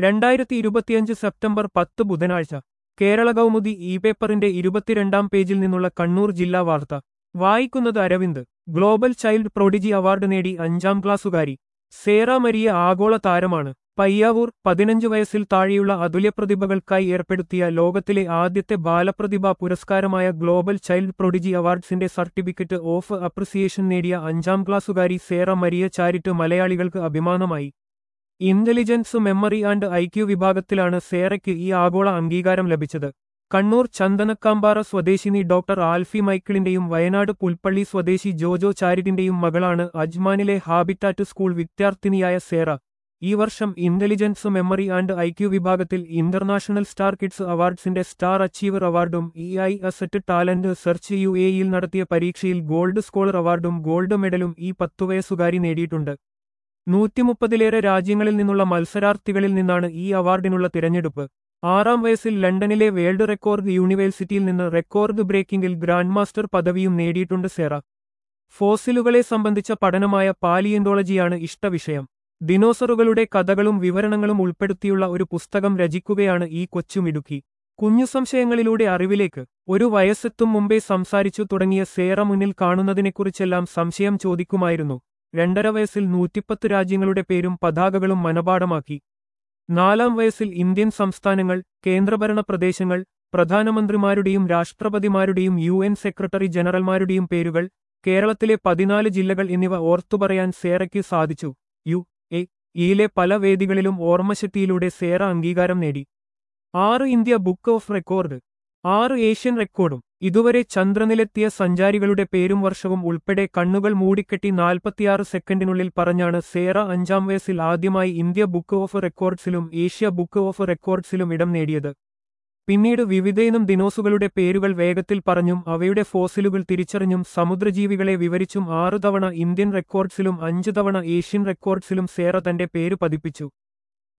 രണ്ടായിരത്തി ഇരുപത്തിയഞ്ച് സെപ്റ്റംബർ പത്ത് ബുധനാഴ്ച കേരള കൗമുദി ഇ പേപ്പറിന്റെ ഇരുപത്തിരണ്ടാം പേജിൽ നിന്നുള്ള കണ്ണൂർ ജില്ലാ വാർത്ത വായിക്കുന്നത് Aravind global child prodigy award നേടി അഞ്ചാം ക്ലാസ്സുകാരി സേറ മരിയ ആഗോള താരമാണ് പയ്യാവൂർ പതിനഞ്ച് വയസ്സിൽ താഴെയുള്ള അതുല്യപ്രതിഭകൾക്കായി ഏർപ്പെടുത്തിയ ലോകത്തിലെ ആദ്യത്തെ ബാലപ്രതിഭാ പുരസ്കാരമായ ഗ്ലോബൽ ചൈൽഡ് പ്രൊഡിജി അവാർഡ്സിന്റെ സർട്ടിഫിക്കറ്റ് ഓഫ് അപ്രിസിയേഷൻ നേടിയ അഞ്ചാം ക്ലാസ്സുകാരി സേറ മരിയ ചാരിറ്റ് മലയാളികൾക്ക് അഭിമാനമായി ഇന്റലിജൻസ് മെമ്മറി ആൻഡ് ഐക്യു വിഭാഗത്തിലാണ് സേറയ്ക്ക് ഈ ആഗോള അംഗീകാരം ലഭിച്ചത് കണ്ണൂർ ചന്ദനക്കാമ്പാറ സ്വദേശിനി ഡോക്ടർ ആൽഫി മൈക്കിളിന്റെയും വയനാട് പുൽപ്പള്ളി സ്വദേശി ജോജോ ചാരിറ്റിന്റെയും മകളാണ് അജ്മാനിലെ ഹാബിറ്റാറ്റ് സ്കൂൾ വിദ്യാർത്ഥിനിയായ സേറ ഈ വർഷം ഇന്റലിജൻസ് മെമ്മറി ആൻഡ് ഐക്യു വിഭാഗത്തിൽ ഇന്റർനാഷണൽ സ്റ്റാർ കിഡ്സ് അവാർഡ്സിന്റെ സ്റ്റാർ അച്ചീവർ അവാർഡും E I asset talent search U എയിൽ നടത്തിയ പരീക്ഷയിൽ ഗോൾഡ് സ്കോളർ അവാർഡും ഗോൾഡ് മെഡലും ഈ പത്തുവയസ്സുകാരി നേടിയിട്ടുണ്ട് നൂറ്റിമുപ്പതിലേറെ രാജ്യങ്ങളിൽ നിന്നുള്ള മത്സരാർത്ഥികളിൽ നിന്നാണ് ഈ അവാർഡിനുള്ള തിരഞ്ഞെടുപ്പ് ആറാം വയസ്സിൽ ലണ്ടനിലെ വേൾഡ് റെക്കോർഡ് യൂണിവേഴ്സിറ്റിയിൽ നിന്ന് റെക്കോർഡ് ബ്രേക്കിംഗിൽ ഗ്രാൻഡ് മാസ്റ്റർ പദവിയും നേടിയിട്ടുണ്ട് സേറ ഫോസിലുകളെ സംബന്ധിച്ച പഠനമായ പാലിയന്റോളജിയാണ് ഇഷ്ടവിഷയം ദിനോസറുകളുടെ കഥകളും വിവരണങ്ങളും ഉൾപ്പെടുത്തിയുള്ള ഒരു പുസ്തകം രചിക്കുകയാണ് ഈ കൊച്ചുമിടുക്കി കുഞ്ഞു സംശയങ്ങളിലൂടെ അറിവിലേക്ക് ഒരു വയസ്സെത്തും മുമ്പേ സംസാരിച്ചു തുടങ്ങിയ സേറ മുന്നിൽ കാണുന്നതിനെക്കുറിച്ചെല്ലാം സംശയം ചോദിക്കുമായിരുന്നു രണ്ടര വയസ്സിൽ നൂറ്റിപ്പത്ത് രാജ്യങ്ങളുടെ പേരും പതാകകളും മനപാഠമാക്കി നാലാം വയസ്സിൽ ഇന്ത്യൻ സംസ്ഥാനങ്ങൾ കേന്ദ്രഭരണ പ്രദേശങ്ങൾ പ്രധാനമന്ത്രിമാരുടെയും രാഷ്ട്രപതിമാരുടെയും യു എൻ സെക്രട്ടറി ജനറൽമാരുടെയും പേരുകൾ കേരളത്തിലെ പതിനാല് ജില്ലകൾ എന്നിവ ഓർത്തുപറയാൻ സേറയ്ക്ക് സാധിച്ചു യു എ ഇയിലെ പല വേദികളിലും ഓർമ്മശക്തിയിലൂടെ സേറ അംഗീകാരം നേടി ആറ് ഇന്ത്യ ബുക്ക് ഓഫ് റെക്കോർഡ് ആറ് ഏഷ്യൻ റെക്കോർഡും ഇതുവരെ ചന്ദ്രനിലെത്തിയ സഞ്ചാരികളുടെ പേരും വർഷവും ഉൾപ്പെടെ കണ്ണുകൾ മൂടിക്കെട്ടി നാൽപ്പത്തിയാറ് സെക്കൻഡിനുള്ളിൽ പറഞ്ഞാണ് സേറ അഞ്ചാം വയസ്സിൽ ആദ്യമായി ഇന്ത്യ ബുക്ക് ഓഫ് റെക്കോർഡ്സിലും ഏഷ്യ ബുക്ക് ഓഫ് റെക്കോർഡ്സിലും ഇടം നേടിയത് പിന്നീട് വിവിധയിനം ദിനോസുകളുടെ പേരുകൾ വേഗത്തിൽ പറഞ്ഞും അവയുടെ ഫോസിലുകൾ തിരിച്ചറിഞ്ഞും സമുദ്രജീവികളെ വിവരിച്ചും ആറു തവണ ഇന്ത്യൻ റെക്കോർഡ്സിലും അഞ്ചു തവണ ഏഷ്യൻ റെക്കോർഡ്സിലും സേറ തന്റെ പേര് പതിപ്പിച്ചു